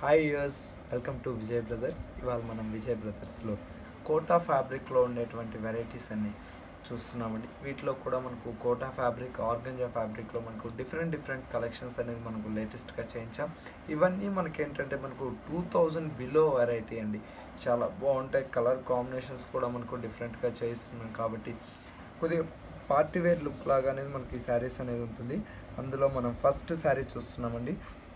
hi యూఎస్ welcome to Vijay brothers ఇవాళ మనం విజయ్ బ్రదర్స్లో కోటా ఫ్యాబ్రిక్లో ఉండేటువంటి వెరైటీస్ అన్ని చూస్తున్నామండి వీటిలో కూడా మనకు కోటా ఫ్యాబ్రిక్ ఆర్గంజా ఫ్యాబ్రిక్లో మనకు డిఫరెంట్ డిఫరెంట్ కలెక్షన్స్ అనేది మనకు లేటెస్ట్గా చేయించాం ఇవన్నీ మనకి ఏంటంటే మనకు టూ థౌజండ్ బిలో వెరైటీ అండి చాలా బాగుంటాయి కలర్ కాంబినేషన్స్ కూడా మనకు డిఫరెంట్గా చేయిస్తున్నాం కాబట్టి కొద్దిగా పార్టీ వేర్ లుక్ లాగా అనేది మనకి శారీస్ అనేది ఉంటుంది అందులో మనం ఫస్ట్ శారీ చూస్తున్నామండి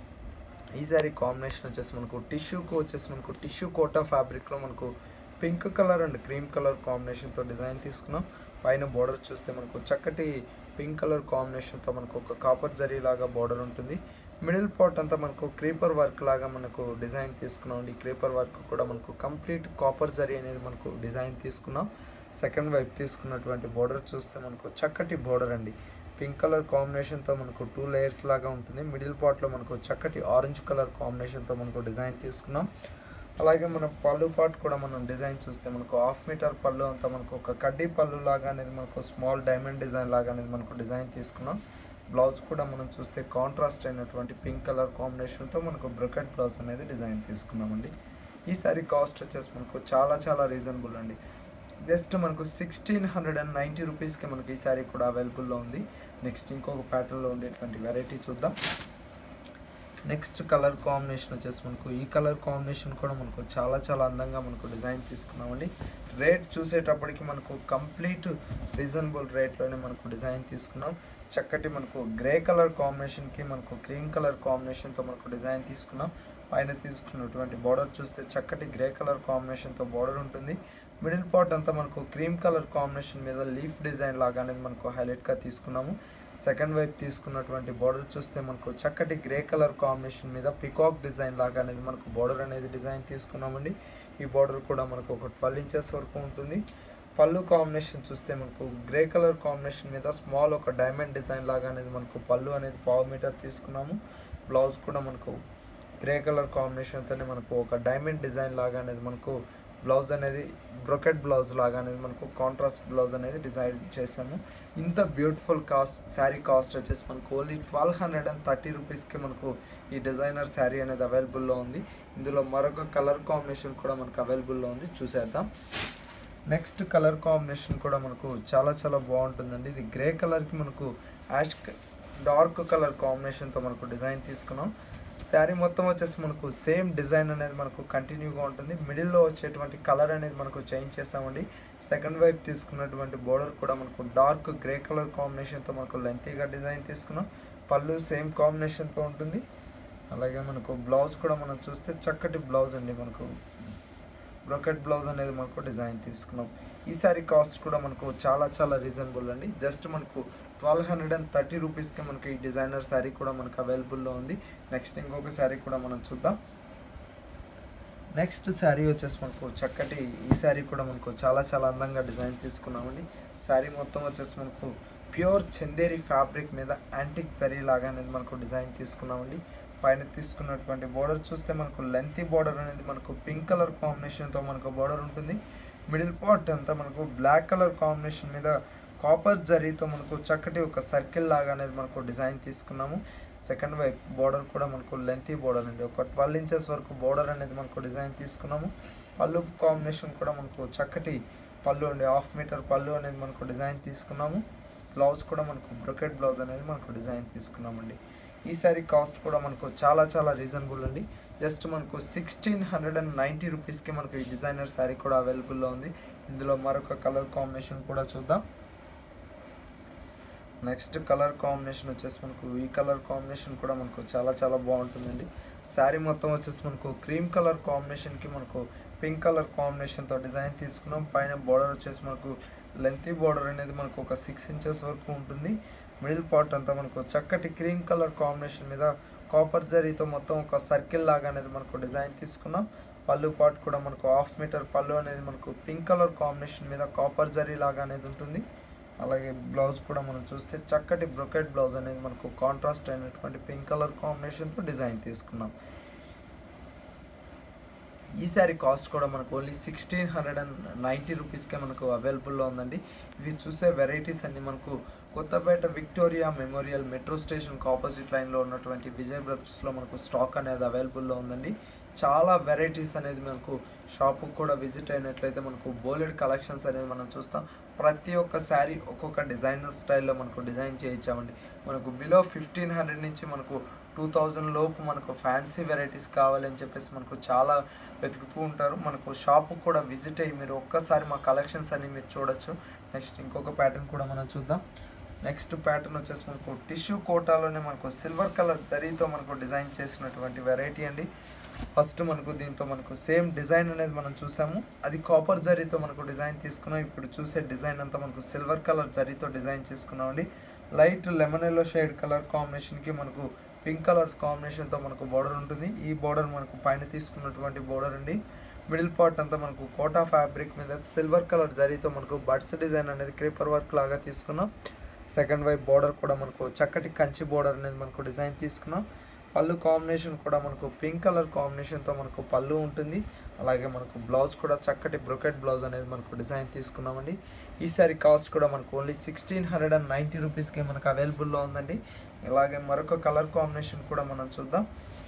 ఈ శారీ కాంబినేషన్ వచ్చేసి మనకు టిష్యూకు వచ్చేసి మనకు టిష్యూ కోటా ఫ్యాబ్రిక్లో మనకు pink colour and cream colour కాంబినేషన్తో డిజైన్ తీసుకున్నాం పైన బార్డర్ చూస్తే మనకు చక్కటి పింక్ కలర్ కాంబినేషన్తో మనకు ఒక కాపర్ జరీ లాగా బార్డర్ ఉంటుంది మిడిల్ పార్ట్ అంతా మనకు క్రీపర్ వర్క్ లాగా మనకు డిజైన్ తీసుకున్నాం ఈ క్రీపర్ వర్క్ కూడా మనకు కంప్లీట్ కాపర్ జరీ అనేది మనకు డిజైన్ తీసుకున్నాం సెకండ్ వైపు తీసుకున్నటువంటి బార్డర్ చూస్తే మనకు చక్కటి బార్డర్ అండి పింక్ కలర్ కాంబినేషన్తో మనకు టూ లేయర్స్ లాగా ఉంటుంది మిడిల్ పార్ట్లో మనకు చక్కటి ఆరెంజ్ కలర్ కాంబినేషన్తో మనకు డిజైన్ తీసుకున్నాం అలాగే మన పళ్ళు పార్ట్ కూడా మనం డిజైన్ చూస్తే మనకు హాఫ్ మీటర్ పళ్ళు అంతా మనకు ఒక కడ్డీ పళ్ళు లాగా అనేది మనకు స్మాల్ డైమండ్ డిజైన్ లాగా అనేది మనకు డిజైన్ తీసుకున్నాం బ్లౌజ్ కూడా మనం చూస్తే కాంట్రాస్ట్ అయినటువంటి పింక్ కలర్ కాంబినేషన్తో మనకు బ్రొకెట్ బ్లౌజ్ అనేది డిజైన్ తీసుకున్నామండి ఈ సారీ కాస్ట్ వచ్చేసి మనకు చాలా చాలా రీజనబుల్ అండి జస్ట్ మనకు సిక్స్టీన్ హండ్రెడ్ అండ్ నైంటీ రూపీస్కి మనకి ఈ శారీ కూడా అవైలబుల్లో ఉంది నెక్స్ట్ ఇంకొక ప్యాటర్న్లో ఉండేటువంటి వెరైటీ చూద్దాం నెక్స్ట్ కలర్ కాంబినేషన్ వచ్చేసి మనకు ఈ కలర్ కాంబినేషన్ కూడా మనకు చాలా చాలా అందంగా మనకు డిజైన్ తీసుకున్నామండి రేట్ చూసేటప్పటికి మనకు కంప్లీట్ రీజనబుల్ రేట్లోనే మనకు డిజైన్ తీసుకున్నాం చక్కటి మనకు గ్రే కలర్ కాంబినేషన్కి మనకు క్రీమ్ కలర్ కాంబినేషన్తో మనకు డిజైన్ తీసుకున్నాం పైన తీసుకున్నటువంటి బార్డర్ చూస్తే చక్కటి గ్రే కలర్ కాంబినేషన్తో బార్డర్ ఉంటుంది మిడిల్ పార్ట్ అంతా మనకు క్రీమ్ కలర్ కాంబినేషన్ మీద లీఫ్ డిజైన్ లాగా అనేది మనకు హైలైట్గా తీసుకున్నాము సెకండ్ వైపు తీసుకున్నటువంటి బార్డర్ చూస్తే మనకు చక్కటి గ్రే కలర్ కాంబినేషన్ మీద పికాక్ డిజైన్ లాగా అనేది మనకు బార్డర్ అనేది డిజైన్ తీసుకున్నామండి ఈ బార్డర్ కూడా మనకు ఒక ట్వెల్వ్ ఇంచెస్ వరకు ఉంటుంది పళ్ళు కాంబినేషన్ చూస్తే మనకు గ్రే కలర్ కాంబినేషన్ మీద స్మాల్ ఒక డైమండ్ డిజైన్ లాగా అనేది మనకు పళ్ళు అనేది పావు మీటర్ తీసుకున్నాము బ్లౌజ్ కూడా మనకు గ్రే కలర్ కాంబినేషన్తోనే మనకు ఒక డైమండ్ డిజైన్ లాగా అనేది మనకు బ్లౌజ్ అనేది బ్రొకెట్ బ్లౌజ్ లాగా అనేది మనకు కాంట్రాస్ట్ బ్లౌజ్ అనేది డిజైన్ చేసాము ఇంత బ్యూటిఫుల్ కాస్ట్ శారీ కాస్ట్ వచ్చేసి మనకు only twelve hundred and thirty రూపీస్కి మనకు ఈ డిజైనర్ శారీ అనేది అవైలబుల్లో ఉంది ఇందులో మరొక కలర్ కాంబినేషన్ కూడా మనకు అవైలబుల్లో ఉంది చూసేద్దాం నెక్స్ట్ కలర్ కాంబినేషన్ కూడా మనకు చాలా చాలా బాగుంటుందండి ఇది గ్రే కలర్కి మనకు యాష్ డార్క్ కలర్ కాంబినేషన్తో మనకు డిజైన్ తీసుకున్నాం శారీ మొత్తం వచ్చేసి మనకు సేమ్ డిజైన్ అనేది మనకు కంటిన్యూగా ఉంటుంది మిడిల్లో వచ్చేటువంటి కలర్ అనేది మనకు చేంజ్ చేసామండి సెకండ్ వైపు తీసుకున్నటువంటి బోర్డర్ కూడా మనకు డార్క్ గ్రే కలర్ కాంబినేషన్తో మనకు లెంతీగా డిజైన్ తీసుకున్నాం పళ్ళు సేమ్ కాంబినేషన్తో ఉంటుంది అలాగే మనకు బ్లౌజ్ కూడా మనం చూస్తే చక్కటి బ్లౌజ్ అండి మనకు బ్రొకెట్ బ్లౌజ్ అనేది మనకు డిజైన్ తీసుకున్నాం ఈ శారీ కాస్ట్ కూడా మనకు చాలా చాలా రీజనబుల్ అండి జస్ట్ మనకు ట్వెల్వ్ హండ్రెడ్ అండ్ థర్టీ రూపీస్కి మనకి ఈ డిజైనర్ శారీ కూడా మనకు అవైలబుల్లో ఉంది నెక్స్ట్ ఇంకొక శారీ కూడా మనం చూద్దాం నెక్స్ట్ శారీ వచ్చేసి మనకు చక్కటి ఈ శారీ కూడా మనకు చాలా చాలా అందంగా డిజైన్ తీసుకున్నామండి శారీ మొత్తం వచ్చేసి మనకు ప్యూర్ చందేరి ఫ్యాబ్రిక్ మీద యాంటిక్ జరీ లాగా అనేది మనకు డిజైన్ తీసుకున్నామండి పైన తీసుకున్నటువంటి బోర్డర్ చూస్తే మనకు లెంతీ బోర్డర్ అనేది మనకు పింక్ కలర్ కాంబినేషన్తో మనకు బోర్డర్ ఉంటుంది మిడిల్ పార్ట్ అంతా మనకు బ్లాక్ కలర్ కాంబినేషన్ మీద కాపర్ జరీతో మనకు చక్కటి ఒక సర్కిల్ లాగా అనేది మనకు డిజైన్ తీసుకున్నాము సెకండ్ వైపు బోర్డర్ కూడా మనకు లెంతీ బోర్డర్ అండి ఒక ట్వెల్వ్ ఇంచెస్ వరకు బోర్డర్ అనేది మనకు డిజైన్ తీసుకున్నాము పళ్ళు కాంబినేషన్ కూడా మనకు చక్కటి పళ్ళు అండి హాఫ్ మీటర్ పళ్ళు అనేది మనకు డిజైన్ తీసుకున్నాము బ్లౌజ్ కూడా మనకు బ్రొకెట్ బ్లౌజ్ అనేది మనకు డిజైన్ తీసుకున్నామండి ఈ శారీ కాస్ట్ కూడా మనకు చాలా చాలా రీజనబుల్ అండి జస్ట్ మనకు సిక్స్టీన్ హండ్రెడ్ అండ్ నైంటీ రూపీస్కి మనకు ఈ డిజైనర్ శారీ కూడా అవైలబుల్లో ఉంది ఇందులో మరొక కలర్ కాంబినేషన్ కూడా చూద్దాం నెక్స్ట్ కలర్ కాంబినేషన్ వచ్చేసి మనకు ఈ కలర్ కాంబినేషన్ కూడా మనకు చాలా చాలా బాగుంటుందండి శారీ మొత్తం వచ్చేసి మనకు క్రీమ్ కలర్ కాంబినేషన్కి మనకు పింక్ కలర్ కాంబినేషన్తో డిజైన్ తీసుకున్నాం పైన బార్డర్ వచ్చేసి మనకు లెంతీ బార్డర్ అనేది మనకు ఒక సిక్స్ ఇంచెస్ వరకు ఉంటుంది మిడిల్ పార్ట్ అంతా మనకు చక్కటి క్రీమ్ కలర్ కాంబినేషన్ మీద కాపర్ జరీతో మొత్తం ఒక సర్కిల్ లాగా అనేది మనకు డిజైన్ తీసుకున్నాం పళ్ళు పార్ట్ కూడా మనకు హాఫ్ మీటర్ పళ్ళు అనేది మనకు పింక్ కలర్ కాంబినేషన్ మీద కాపర్ జరీ లాగా అనేది ఉంటుంది అలాగే బ్లౌజ్ కూడా మనం చూస్తే చక్కటి బ్రొకెట్ బ్లౌజ్ అనేది మనకు కాంట్రాస్ట్ అయినటువంటి పింక్ కలర్ కాంబినేషన్తో డిజైన్ తీసుకున్నాం ఈ శారీ కాస్ట్ కూడా మనకు only sixteen hundred and ninety రూపీస్కే మనకు అవైలబుల్లో ఉందండి ఇవి చూసే వెరైటీస్ అన్ని మనకు కొత్తపేట విక్టోరియా మెమోరియల్ మెట్రో స్టేషన్కి ఆపోజిట్ లైన్లో ఉన్నటువంటి విజయ్ బ్రదర్స్లో మనకు స్టాక్ అనేది అవైలబుల్లో ఉందండి చాలా వెరైటీస్ అనేది మనకు షాపుకి కూడా విజిట్ అయినట్లయితే మనకు బోలెడ్ కలెక్షన్స్ అనేది మనం చూస్తాం ప్రతి ఒక్క శారీ ఒక్కొక్క డిజైనర్ స్టైల్లో మనకు డిజైన్ చేయించామండి మనకు బిలో ఫిఫ్టీన్ హండ్రెడ్ నుంచి మనకు టూ థౌజండ్ లోపు మనకు ఫ్యాన్సీ వెరైటీస్ కావాలని చెప్పేసి మనకు చాలా వెతుకుతూ ఉంటారు మనకు షాపుకి కూడా విజిట్ అయ్యి మీరు ఒక్కసారి మా కలెక్షన్స్ అన్ని మీరు చూడొచ్చు నెక్స్ట్ ఇంకొక ప్యాటర్న్ కూడా మనం చూద్దాం నెక్స్ట్ ప్యాటర్న్ వచ్చేసి మనకు టిష్యూ కోటాలోనే మనకు సిల్వర్ కలర్ జరీతో మనకు డిజైన్ చేసినటువంటి వెరైటీ అండి ఫస్ట్ మనకు దీంతో మనకు సేమ్ డిజైన్ అనేది మనం చూసాము అది కాపర్ జరీతో మనకు డిజైన్ తీసుకున్నాం ఇప్పుడు చూసే డిజైన్ అంతా మనకు సిల్వర్ కలర్ జరీతో డిజైన్ చేసుకున్నాం అండి light lemon yellow shade colour కాంబినేషన్కి మనకు పింక్ కలర్స్ కాంబినేషన్తో మనకు బార్డర్ ఉంటుంది ఈ బార్డర్ మనకు పైన తీసుకున్నటువంటి బార్డర్ అండి మిడిల్ పార్ట్ అంతా మనకు కోటా ఫ్యాబ్రిక్ మీద సిల్వర్ కలర్ జరీతో మనకు బడ్స్ డిజైన్ అనేది క్రీపర్ వర్క్ లాగా తీసుకున్నాం సెకండ్ వైపు బార్డర్ కూడా మనకు చక్కటి కంచి బార్డర్ అనేది మనకు డిజైన్ తీసుకున్నాం పళ్ళు కాంబినేషన్ కూడా మనకు పింక్ కలర్ కాంబినేషన్తో మనకు పళ్ళు ఉంటుంది అలాగే మనకు బ్లౌజ్ కూడా చక్కటి బ్రొకెట్ బ్లౌజ్ అనేది మనకు డిజైన్ తీసుకున్నామండి ఈ సారీ కాస్ట్ కూడా మనకు only sixteen hundred and ninety రూపీస్కి మనకు అవైలబుల్లో ఉందండి అలాగే మరొక కలర్ కాంబినేషన్ కూడా మనం చూద్దాం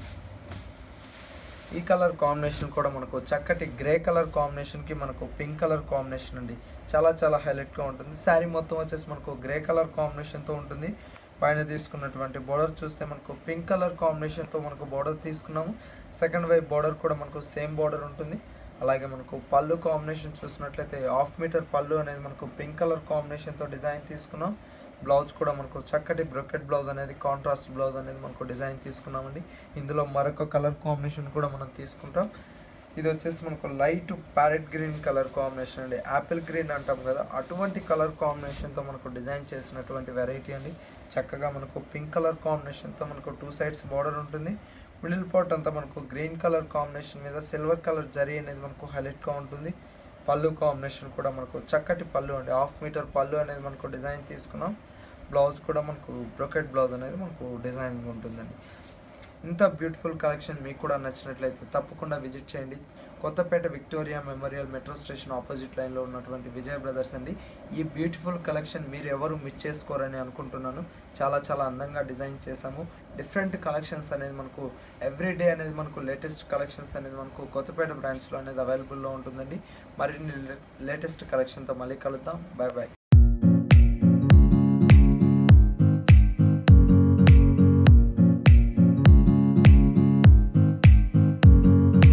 ఈ కలర్ కాంబినేషన్ కూడా మనకు చక్కటి గ్రే కలర్ కాంబినేషన్కి మనకు పింక్ కలర్ కాంబినేషన్ అండి చాలా చాలా హైలైట్గా ఉంటుంది శారీ మొత్తం వచ్చేసి మనకు గ్రే కలర్ కాంబినేషన్తో ఉంటుంది పైన తీసుకున్నటువంటి బోర్డర్ చూస్తే మనకు పింక్ కలర్ కాంబినేషన్తో మనకు బోర్డర్ తీసుకున్నాము సెకండ్ వైపు బోర్డర్ కూడా మనకు సేమ్ బోర్డర్ ఉంటుంది అలాగే మనకు పళ్ళు కాంబినేషన్ చూసినట్లయితే హాఫ్ మీటర్ పళ్ళు అనేది మనకు పింక్ కలర్ కాంబినేషన్తో డిజైన్ తీసుకున్నాం బ్లౌజ్ కూడా మనకు చక్కటి బ్రొకెట్ బ్లౌజ్ అనేది కాంట్రాస్ట్ బ్లౌజ్ అనేది మనకు డిజైన్ తీసుకున్నామండి ఇందులో మరొక కలర్ కాంబినేషన్ కూడా మనం తీసుకుంటాం ఇది వచ్చేసి మనకు light parrot green colour combination అండి యాపిల్ గ్రీన్ అంటాం కదా అటువంటి కలర్ కాంబినేషన్తో మనకు డిజైన్ చేసినటువంటి వెరైటీ అండి చక్కగా మనకు పింక్ కలర్ కాంబినేషన్తో మనకు టూ సైడ్స్ బార్డర్ ఉంటుంది మిడిల్ పార్ట్ అంతా మనకు గ్రీన్ కలర్ కాంబినేషన్ మీద సిల్వర్ కలర్ జరీ అనేది మనకు హైలైట్గా ఉంటుంది పళ్ళు కాంబినేషన్ కూడా మనకు చక్కటి పళ్ళు అండి హాఫ్ మీటర్ పళ్ళు అనేది మనకు డిజైన్ తీసుకున్నాం బ్లౌజ్ కూడా మనకు బ్రొకెట్ బ్లౌజ్ అనేది మనకు డిజైనింగ్ ఉంటుందండి ఇంత బ్యూటిఫుల్ కలెక్షన్ మీకు కూడా నచ్చినట్లయితే తప్పకుండా విజిట్ చేయండి Kothapet Victoria memorial metro station opposite లైన్లో ఉన్నటువంటి విజయ్ బ్రదర్స్ అండి ఈ బ్యూటిఫుల్ కలెక్షన్ మీరు ఎవరు మిస్ చేసుకోరని అనుకుంటున్నాను చాలా చాలా అందంగా డిజైన్ చేశాము డిఫరెంట్ కలెక్షన్స్ అనేది మనకు ఎవ్రీ డే అనేది మనకు లేటెస్ట్ కలెక్షన్స్ అనేది మనకు కొత్తపేట బ్రాంచ్లో అనేది అవైలబుల్లో ఉంటుందండి మరిన్ని లేటెస్ట్ కలెక్షన్తో మళ్ళీ కలుద్దాం బాయ్ బాయ్